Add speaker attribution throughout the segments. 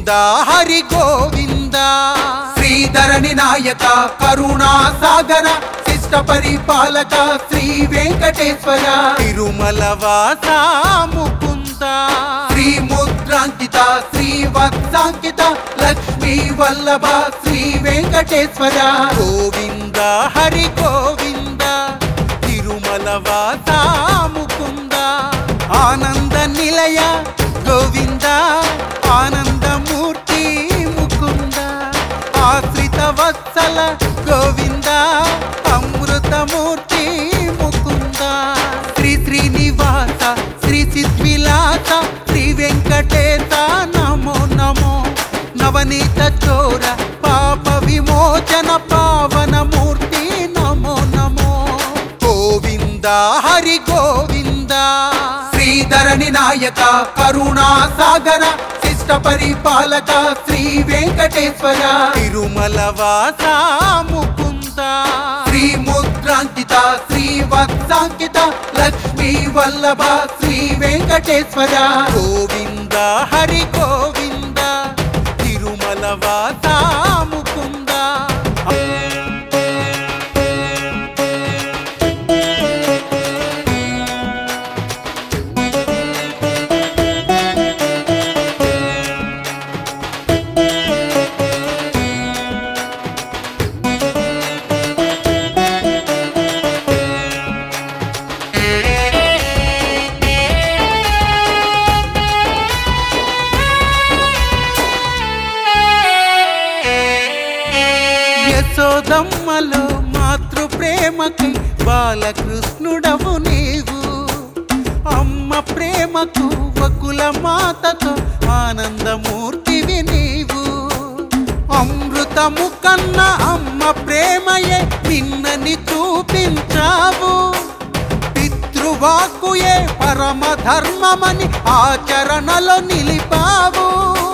Speaker 1: గోవింద హరి గోవింద శ్రీధరణి నాయక కరుణా సాగర శిష్ట పరిపాలక శ్రీ వెంకటేశ్వర తిరుమల వాస ముకుంద శ్రీ ముద్రాంకిత శ్రీ వత్సాంకిత లక్ష్మీ వల్లభ శ్రీ వెంకటేశ్వర గోవింద హరి గోవింద తిరుమల వాస ముకుంద ఆనంద నిలయ గోవింద ఆనందమూర్తి ముకుంద ఆశ్రిత వత్సల గోవింద అమృతమూర్తి ముకుంద శ్రీ శ్రీనివాస శ్రీ సిద్విలాస శ్రీ వెంకటేశ నమో నమో నవనీత చోర పాప విమోచన పావన మూర్తి నమో నమో గోవింద హరి గోవింద శ్రీధరణి నాయక కరుణా సాగర శిష్ట పరిపాలక శ్రీ వెంకటేశ్వర తిరుమల వాస ముకుంద శ్రీ ముద్రాంకిత శ్రీ వత్సాంకిత లక్ష్మీ వల్లభ శ్రీ వెంకటేశ్వర గోవింద హరి గోవింద తిరుమల వాస ముకుంద యశోదమ్మలో మాతృ ప్రేమకి బాలకృష్ణుడవు నీవు అమ్మ ప్రేమకు వకుల మాతతో ఆనందమూర్తివి నీవు అమృతము కన్న అమ్మ ప్రేమయే నిన్నని చూపించావు పితృవాకుయే పరమ ధర్మమని ఆచరణలో నిలిపావు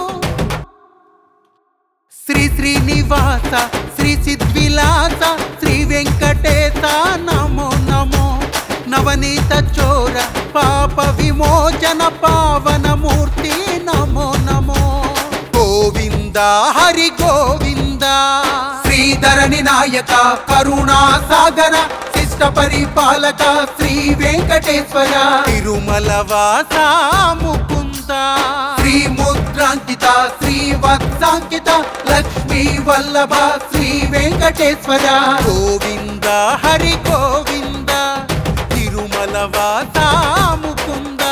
Speaker 1: శ్రీ శ్రీనివాస శ్రీ సిద్విలాస శ్రీ వెంకటేశ నమో నమో నవనీత చోర పాప విమోచన పావన మూర్తి నమో నమో గోవింద హరి గోవింద శ్రీధరణి నాయక కరుణా సాగర శిష్ట పరిపాలక శ్రీ వెంకటేశ్వర తిరుమల వాస ముకుంద శ్రీ ముద్రాంకిత శ్రీ వత్సాంకిత లక్ష్మీ వల్లభ శ్రీ వెంకటేశ్వర గోవింద హరి గోవింద తిరుమల వాస ముకుంద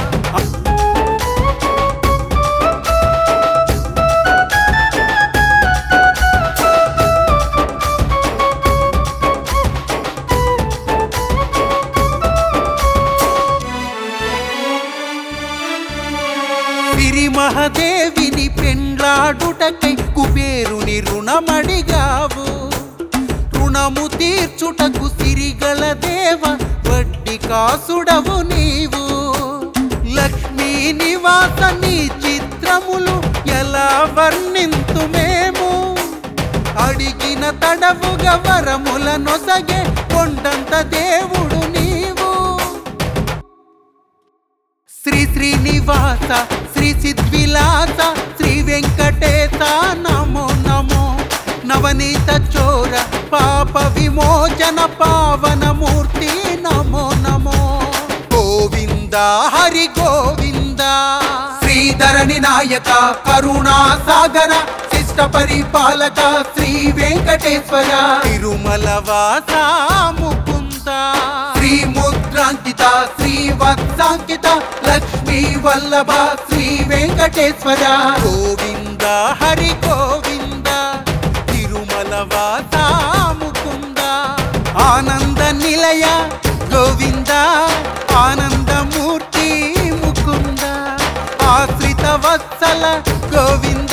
Speaker 1: సిరి మహదేవిని పెండ్లాడుటకై కుబేరుని రుణమడిగావు రుణము తీర్చుటకు సిరిగల దేవ వడ్డీ కాసుడవు నీవు లక్ష్మీ నివాస నీ చిత్రములు ఎలా వర్ణింతు మేము అడిగిన తడవుగా వరముల నొసగే కొండంత దేవుడు నీవు శ్రీ శ్రీనివాస శ్రీ సిద్విలాస శ్రీ వెంకటేశ నమో నమో నవనీత చోర పాప విమోచన పావన మూర్తి నమో నమో గోవింద హరి గోవింద శ్రీధరణి నాయక కరుణా సాగర శిష్ట పరిపాలక శ్రీ వెంకటేశ్వర తిరుమల వాస ముకుంద శ్రీ ముద్రాంకిత శ్రీ వత్సాంకిత లక్ష్మీ వల్లభ శ్రీ వెంకటేశ్వర గోవింద హరి గోవింద తిరుమల వాస ముకుంద ఆనంద నిలయ గోవింద ఆనందమూర్తి ముకుంద ఆశ్రిత వత్సల గోవింద